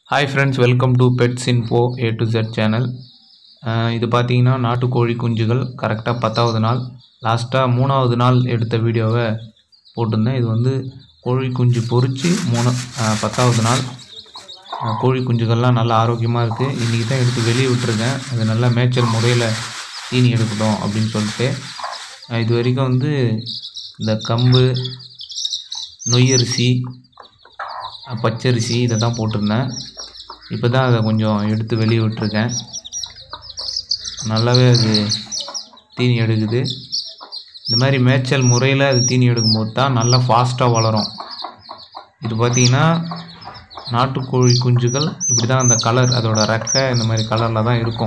hi friends welcome to pets info A to Z channel இது பார்த்தீங்கன்னா நாட்டுக்கோழி குஞ்சுகள் கரெக்டாக பத்தாவது நாள் லாஸ்ட்டாக மூணாவது நாள் எடுத்த வீடியோவை போட்டிருந்தேன் இது வந்து கோழி குஞ்சு பொரித்து மூணு அஹ், பத்தாவது நாள் அஹ், கோழி குஞ்சுகள்லாம் நல்லா ஆரோக்கியமாக இருக்குது இன்றைக்கி தான் எடுத்து வெளியே விட்டுருக்கேன் அது நல்லா மேய்ச்சல் முறையில் தீனி எடுக்கட்டும் அப்படின்னு சொல்லிட்டு அஹ், இது வரைக்கும் வந்து இந்த கம்பு நொய்யரிசி அஹ், பச்சரிசி இதை தான் போட்டிருந்தேன் இப்போ தான் அதை கொஞ்சம் எடுத்து வெளியே விட்டுருக்கேன் நல்லாவே அது தீனி எடுக்குது இந்த மாதிரி மேய்ச்சல் முறையில் அது தீனி எடுக்கும்போது தான் நல்லா ஃபாஸ்ட்டாக வளரும் இது பார்த்திங்கன்னா நாட்டுக்கோழி குஞ்சுகள் இப்படி தான் அந்த கலர் அதோட ரெக்கை இந்த மாதிரி கலரில் தான் இருக்கும்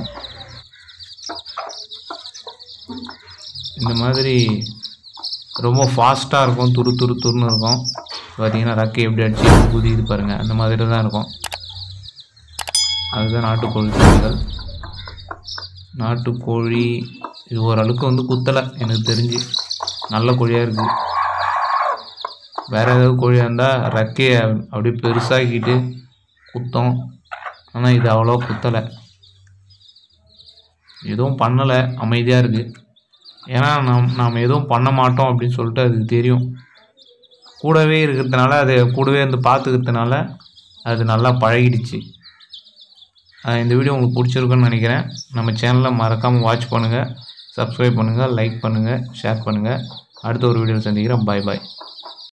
இந்த மாதிரி ரொம்ப ஃபாஸ்ட்டாக இருக்கும் துரு துரு துருன்னு இருக்கும் பார்த்தீங்கன்னா ரெக்கை எப்படி அடிச்சு குதிக்குது பாருங்கள் அந்த மாதிரி தான் இருக்கும் அதுதான் நாட்டுக்கோழி குஞ்சுகள் நாட்டுக்கோழி இது ஓரளவுக்கு வந்து குத்தலை எனக்கு தெரிஞ்சு நல்ல கோழியாக இருக்குது வேறு ஏதாவது கோழியாக இருந்தால் ரெக்கையை அப்படியே பெருசாக்கிட்டு குத்தம் ஆனால் இது அவ்வளோ குத்தலை எதுவும் பண்ணலை அமைதியாக இருக்குது ஏன்னா நாம் நாம் எதுவும் பண்ண மாட்டோம் அப்படின்னு சொல்லிட்டு அதுக்கு தெரியும் கூடவே இருக்கிறதுனால அது கூடவே வந்து பார்த்துக்கிறதுனால அது நல்லா பழகிடுச்சு அஹ் இந்த வீடியோ உங்களுக்கு பிடிச்சிருக்குன்னு நினைக்கிறேன் நம்ம சேனலை மறக்காமல் வாட்ச் பண்ணுங்கள் சப்ஸ்கிரைப் பண்ணுங்கள் லைக் பண்ணுங்கள் ஷேர் பண்ணுங்கள் அடுத்த ஒரு வீடியோவில் சந்திக்கிறேன் பாய் பாய்